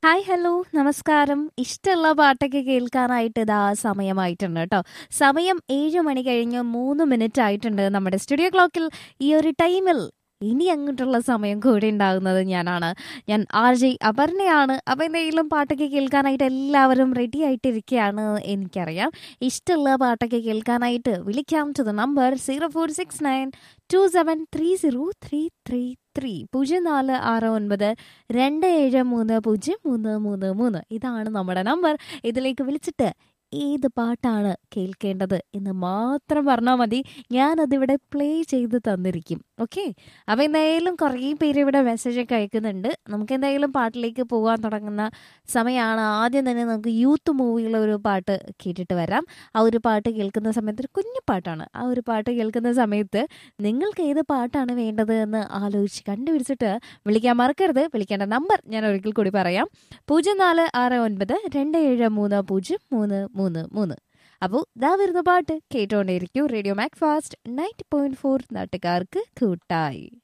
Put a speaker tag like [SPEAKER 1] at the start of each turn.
[SPEAKER 1] hi hello നമസ്കാരം ഇഷ്ടമുള്ള പാട്ടൊക്കെ കേൾക്കാനായിട്ട് ഇതാ സമയമായിട്ടുണ്ട് കേട്ടോ സമയം ഏഴ് മണി കഴിഞ്ഞ് മൂന്ന് മിനിറ്റ് ആയിട്ടുണ്ട് നമ്മുടെ സ്റ്റുഡിയോ ക്ലോക്കിൽ ഈ ഒരു ടൈമിൽ ഇനി അങ്ങോട്ടുള്ള സമയം കൂടി ഉണ്ടാകുന്നത് ഞാനാണ് ഞാൻ ആർ ജെ അപർണയാണ് അപ്പം എന്തെങ്കിലും പാട്ടൊക്കെ കേൾക്കാനായിട്ട് എല്ലാവരും റെഡി ആയിട്ടിരിക്കുകയാണ് എനിക്കറിയാം ഇഷ്ടമുള്ള പാട്ടൊക്കെ കേൾക്കാനായിട്ട് വിളിക്കാം to the number zero four six nine two seven three zero three three three പൂജ്യം നാല് ആറ് ഒൻപത് രണ്ട് ഏഴ് മൂന്ന് പൂജ്യം മൂന്ന് മൂന്ന് മൂന്ന് ഇതാണ് നമ്മുടെ നമ്പർ ഇതിലേക്ക് വിളിച്ചിട്ട് ഏത് പാട്ടാണ് കേൾക്കേണ്ടത് എന്ന് മാത്രം പറഞ്ഞാൽ മതി ഞാനതിവിടെ പ്ലേ ചെയ്ത് തന്നിരിക്കും ഓക്കെ അപ്പോൾ എന്തായാലും കുറേ പേര് ഇവിടെ മെസ്സേജൊക്കെ അയക്കുന്നുണ്ട് നമുക്ക് എന്തായാലും പാട്ടിലേക്ക് പോകാൻ തുടങ്ങുന്ന സമയമാണ് ആദ്യം തന്നെ നമുക്ക് യൂത്ത് മൂവിയിലെ ഒരു പാട്ട് കേട്ടിട്ട് വരാം ആ ഒരു പാട്ട് കേൾക്കുന്ന സമയത്ത് ഒരു കുഞ്ഞു പാട്ടാണ് ആ ഒരു പാട്ട് കേൾക്കുന്ന സമയത്ത് നിങ്ങൾക്ക് ഏത് പാട്ടാണ് വേണ്ടത് എന്ന് ആലോചിച്ച് കണ്ടുപിടിച്ചിട്ട് വിളിക്കാൻ മറക്കരുത് വിളിക്കേണ്ട നമ്പർ ഞാൻ ഒരിക്കൽ കൂടി പറയാം പൂജ്യം നാല് ആറ് ഒൻപത് രണ്ട് ഏഴ് മൂന്ന് പൂജ്യം മൂന്ന് മൂന്ന് മൂന്ന് അപ്പോൾ ഇതാ വരുന്ന പാട്ട് കേട്ടോണ്ടേയിരിക്കും radio Mac fast ninety point four നാട്ടുകാർക്ക് കൂട്ടായി